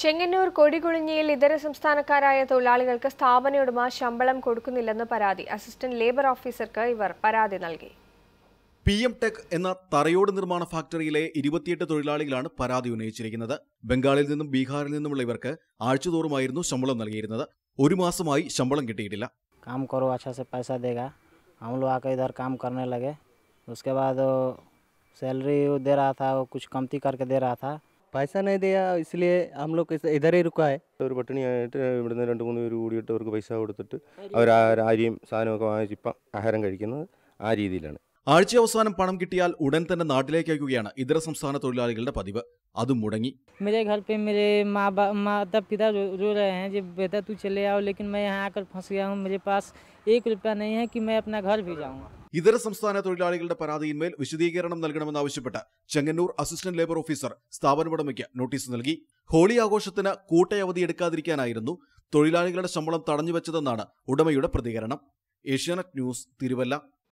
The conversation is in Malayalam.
ചെങ്ങന്നൂർ കൊടികുളിഞ്ഞിയിൽ ഇതര സംസ്ഥാനക്കാരായ തൊഴിലാളികൾക്ക് സ്ഥാപന ഉടമ ശമ്പളം കൊടുക്കുന്നില്ലെന്ന് പരാതി അസിസ്റ്റന്റ് ലേബർ ഓഫീസർക്ക് ഇവർ പരാതി നൽകി പി എം ടെക് എന്ന തറയോട് നിർമ്മാണ ഫാക്ടറിയിലെ ഇരുപത്തിയെട്ട് തൊഴിലാളികളാണ് പരാതി ഉന്നയിച്ചിരിക്കുന്നത് ബംഗാളിൽ നിന്നും ബീഹാറിൽ നിന്നുമുള്ള ഇവർക്ക് ആഴ്ചതോറുമായിരുന്നു ശമ്പളം നൽകിയിരുന്നത് ഒരു മാസമായി ശമ്പളം കിട്ടിയിട്ടില്ല काम करो अच्छा से पैसा देगा हम लोग आकर इधर काम करने लगे उसके बाद वो सैलरी वो दे रहा था वो कुछ कमती करके दे रहा था पैसा नहीं दिया इसलिए हम लोग इस- इधर ही रुका है ഒരു പട്ടിണിയായിട്ട് ഇവിടുന്ന് രണ്ട് മൂന്ന് പേര് കൂടിയിട്ട് അവർക്ക് പൈസ കൊടുത്തിട്ട് അവർ അരിയും സാധനമൊക്കെ വാങ്ങിച്ച് ഇപ്പം ആഹാരം കഴിക്കുന്നത് ആ രീതിയിലാണ് ആഴ്ച അവസാനം പണം കിട്ടിയാൽ ഉടൻ തന്നെ നാട്ടിലേക്ക് അയക്കുകയാണ് ഇതര സംസ്ഥാന തൊഴിലാളികളുടെ പതിവ് അതും മുടങ്ങി मेरे घर पे मेरे माँ बा माता पिता रो, रो रहे हैं जी बेटा तू चले आओ लेकिन मैं यहाँ आकर फंस गया हूँ मेरे पास एक रुपया नहीं है कि मैं अपना घर भी जाऊँ ഇതര സംസ്ഥാന തൊഴിലാളികളുടെ പരാതിയിന്മേൽ വിശദീകരണം നൽകണമെന്നാവശ്യപ്പെട്ട് ചെങ്ങന്നൂർ അസിസ്റ്റന്റ് ലേബർ ഓഫീസർ സ്ഥാപനമുടമയ്ക്ക് നോട്ടീസ് നൽകി ഹോളി ആഘോഷത്തിന് കൂട്ടയവധി എടുക്കാതിരിക്കാനായിരുന്നു തൊഴിലാളികളുടെ ശമ്പളം തടഞ്ഞുവെച്ചതെന്നാണ് ഉടമയുടെ പ്രതികരണം ഏഷ്യാനെറ്റ് ന്യൂസ് തിരുവല്ല